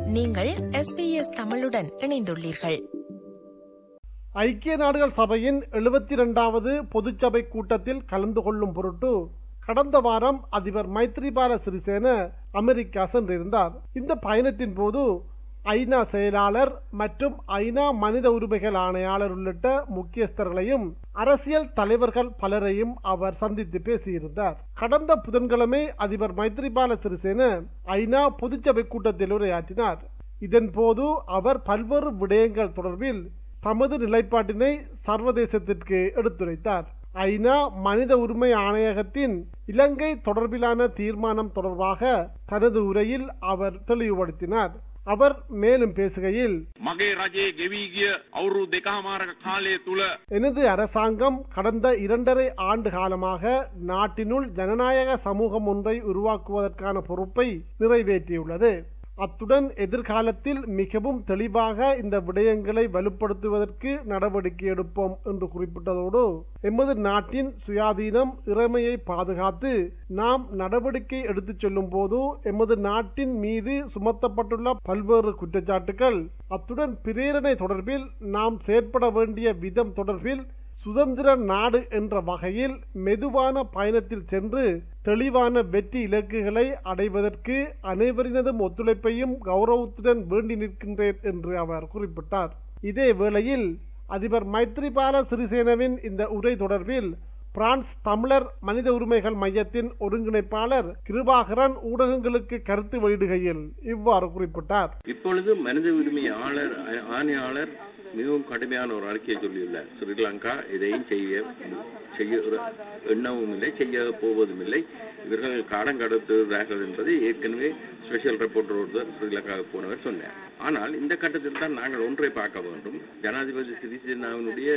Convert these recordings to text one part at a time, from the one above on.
நீங்கள் எஸ்பிஎஸ் தமிழுடன் இணைந்துள்ளீர்கள் ஐக்கிய நாடுகள் சபையின் எழுபத்தி இரண்டாவது பொதுச்சபை கூட்டத்தில் கலந்து கொள்ளும் பொருட்டு கடந்த வாரம் அதிபர் மைத்ரிபால சிறிசேன அமெரிக்கா சென்றிருந்தார் இந்த பயணத்தின் போது ஐநா செயலாளர் மற்றும் ஐநா மனித உரிமைகள் ஆணையாளர் உள்ளிட்ட முக்கியஸ்தர்களையும் அரசியல் தலைவர்கள் பலரையும் அவர் சந்தித்து பேசியிருந்தார் கடந்த புதன்கிழமை அதிபர் மைத்ரிபால சிறிசேன ஐநா பொதுச்சபை கூட்டத்தில் உரையாற்றினார் இதன் போது அவர் பல்வேறு விடயங்கள் தொடர்பில் தமது நிலைப்பாட்டினை சர்வதேசத்திற்கு எடுத்துரைத்தார் ஐநா மனித உரிமை ஆணையகத்தின் இலங்கை தொடர்பிலான தீர்மானம் தொடர்பாக தனது உரையில் அவர் தெளிவுபடுத்தினார் அவர் மேலும் பேசுகையில் මගේ රජයේ ගෙවී ගිය අවුරුදු දෙකහමාරක කාලය තුළ எனது அரசாங்கம் கடந்த இரண்டரை ஆண்டு காலமாக நாட்டினுள் ஜனநாயக சமூகம் ஒன்றை உருவாக்குவதற்கான பொறுப்பை நிறைவேற்றியுள்ளது அத்துடன் எதிர்காலத்தில் மிகவும் தெளிவாக இந்த விடயங்களை வலுப்படுத்துவதற்கு நடவடிக்கை எடுப்போம் என்று குறிப்பிட்டதோடு எமது நாட்டின் சுயாதீனம் இறைமையை பாதுகாத்து நாம் நடவடிக்கை எடுத்துச் செல்லும் போது எமது நாட்டின் மீது சுமத்தப்பட்டுள்ள பல்வேறு குற்றச்சாட்டுகள் அத்துடன் பிரேரணை தொடர்பில் நாம் செயற்பட வேண்டிய விதம் தொடர்பில் சுதந்திர நாடு என்ற வகையில் மெதுவான பயணத்தில் சென்று தெளிவான வெற்றி இலக்குகளை அடைவதற்கு அனைவரினதும் ஒத்துழைப்பையும் கௌரவத்துடன் வேண்டி நிற்கின்றேன் என்று அவர் குறிப்பிட்டார் இதே வேளையில் அதிபர் மைத்ரிபால சிறிசேனவின் இந்த உரை தொடர்பில் பிரான்ஸ் தமிழர் மனித உரிமைகள் மையத்தின் ஒருங்கிணைப்பாளர் கிருபாகரன் ஊடகங்களுக்கு கருத்து வெளியிடுகையில் இவ்வாறு குறிப்பிட்டார் இப்பொழுது மனித உரிமை ஆளர் ஆணையாளர் மிகவும் கடுமையான ஒரு அறிக்கையை சொல்லியுள்ளார் ஸ்ரீலங்கா இதையும் செய்ய செய்ய எண்ணவும் இல்லை செய்ய போவதும் இல்லை இவர்கள் காடம் கடத்துகிறார்கள் என்பதை ஏற்கனவே ஸ்பெஷல் ரிப்போர்ட்டர் ஒருத்தர் ஸ்ரீலங்காவுக்கு போனவர் சொன்னார் ஆனால் இந்த கட்டத்தில் தான் நாங்கள் ஒன்றை பார்க்க வேண்டும் ஜனாதிபதி சிறிசேனாவினுடைய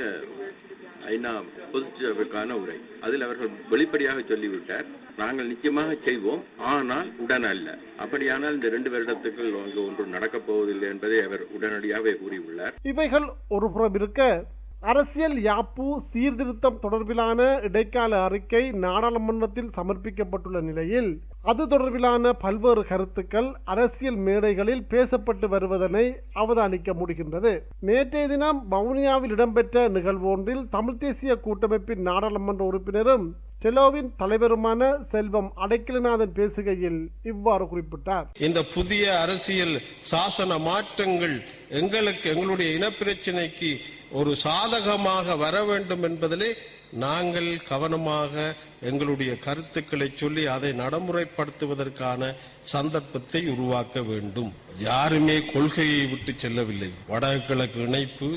ஐநா பொதுச்சபைக்கான உரை அதில் அவர்கள் வெளிப்படையாக சொல்லிவிட்டார் நாங்கள் நிச்சயமாக செய்வோம் ஆனால் உடன் அல்ல அப்படியானால் இந்த ரெண்டு வருடத்துக்குள் அங்கு ஒன்றும் நடக்கப் போவதில்லை என்பதை அவர் உடனடியாகவே கூறியுள்ளார் இவைகள் ஒருபுறம் இருக்க அரசியல் யாப்பு சீர்திருத்தம் தொடர்பிலான இடைக்கால அறிக்கை நாடாளுமன்றத்தில் சமர்ப்பிக்கப்பட்டுள்ள நிலையில் அது தொடர்பிலான பல்வேறு கருத்துக்கள் அரசியல் மேடைகளில் பேசப்பட்டு வருவதனை அவதானிக்க முடிகின்றது நேற்றைய தினம் வவுனியாவில் இடம்பெற்ற நிகழ்வு ஒன்றில் தமிழ் தேசிய கூட்டமைப்பின் நாடாளுமன்ற உறுப்பினரும் டெலோவின் தலைவருமான செல்வம் அடைக்கலநாதன் பேசுகையில் இவ்வாறு குறிப்பிட்டார் இந்த புதிய அரசியல் சாசன மாற்றங்கள் எங்களுக்கு எங்களுடைய இனப்பிரச்சினைக்கு ஒரு சாதகமாக வர வேண்டும் என்பதிலே நாங்கள் கவனமாக எங்களுடைய கருத்துக்களை சொல்லி அதை நடைமுறைப்படுத்துவதற்கான சந்தர்ப்பத்தை உருவாக்க வேண்டும் யாருமே கொள்கையை விட்டு செல்லவில்லை வடகிழக்கு இணைப்பு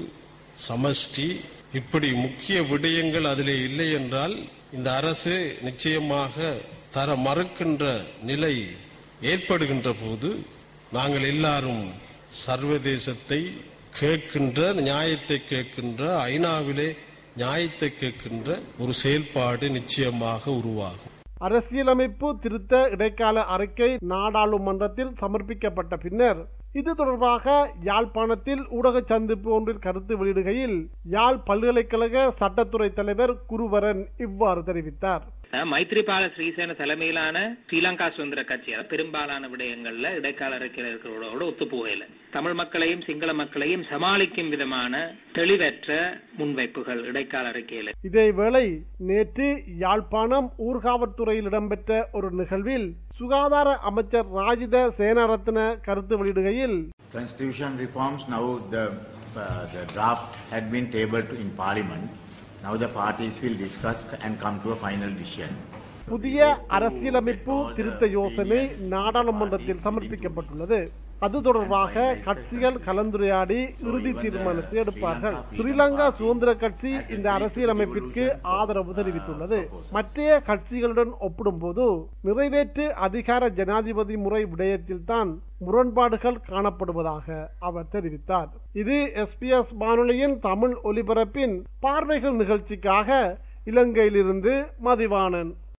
சமஷ்டி இப்படி முக்கிய விடயங்கள் அதிலே இல்லை என்றால் இந்த அரசு நிச்சயமாக தர மறுக்கின்ற நிலை ஏற்படுகின்ற போது நாங்கள் எல்லாரும் சர்வதேசத்தை கேட்கின்ற நியாயத்தை கேட்கின்ற ஐநாவிலே நியாயத்தை கேட்கின்ற ஒரு செயல்பாடு நிச்சயமாக உருவாகும் அரசியலமைப்பு திருத்த இடைக்கால அறிக்கை நாடாளுமன்றத்தில் சமர்ப்பிக்கப்பட்ட பின்னர் இது தொடர்பாக யாழ்ப்பாணத்தில் ஊடக சந்திப்பு ஒன்றில் கருத்து வெளியிடுகையில் யாழ் பல்கலைக்கழக சட்டத்துறை தலைவர் குருவரன் இவ்வாறு தெரிவித்தார் மைத்ரிபால ஸ்ரீசேன தலைமையிலான ஸ்ரீலங்கா சுதந்திர கட்சி பெரும்பாலான விடயங்கள்ல இடைக்கால அறிக்கையில் இருக்கிறோட ஒத்து போகல தமிழ் மக்களையும் சிங்கள மக்களையும் சமாளிக்கும் விதமான தெளிவற்ற முன்வைப்புகள் இடைக்கால அறிக்கையில் இதேவேளை நேற்று யாழ்ப்பாணம் ஊர்காவற்துறையில் இடம்பெற்ற ஒரு நிகழ்வில் சுகாதார அமைச்சர் ராஜித சேனாரத்ன கருத்து வெளியிடுகையில் Constitution reforms now the uh, the draft had been tabled in Parliament. Now the parties will discuss and come to a final decision. புதிய அரசியலமைப்பு திருத்த யோசனை நாடாளுமன்றத்தில் சமர்ப்பிக்கப்பட்டுள்ளது அது தொடர்பாக கட்சிகள் கலந்துரையாடி இறுதி தீர்மானத்தை எடுப்பார்கள் ஸ்ரீலங்கா சுதந்திர கட்சி இந்த அரசியலமைப்பிற்கு ஆதரவு தெரிவித்துள்ளது மற்றைய கட்சிகளுடன் ஒப்பிடும்போது நிறைவேற்று அதிகார ஜனாதிபதி முறை விடயத்தில்தான் முரண்பாடுகள் காணப்படுவதாக அவர் தெரிவித்தார் இது எஸ்பிஎஸ் வானொலியின் தமிழ் ஒலிபரப்பின் பார்வைகள் நிகழ்ச்சிக்காக இலங்கையிலிருந்து மதிவாணன்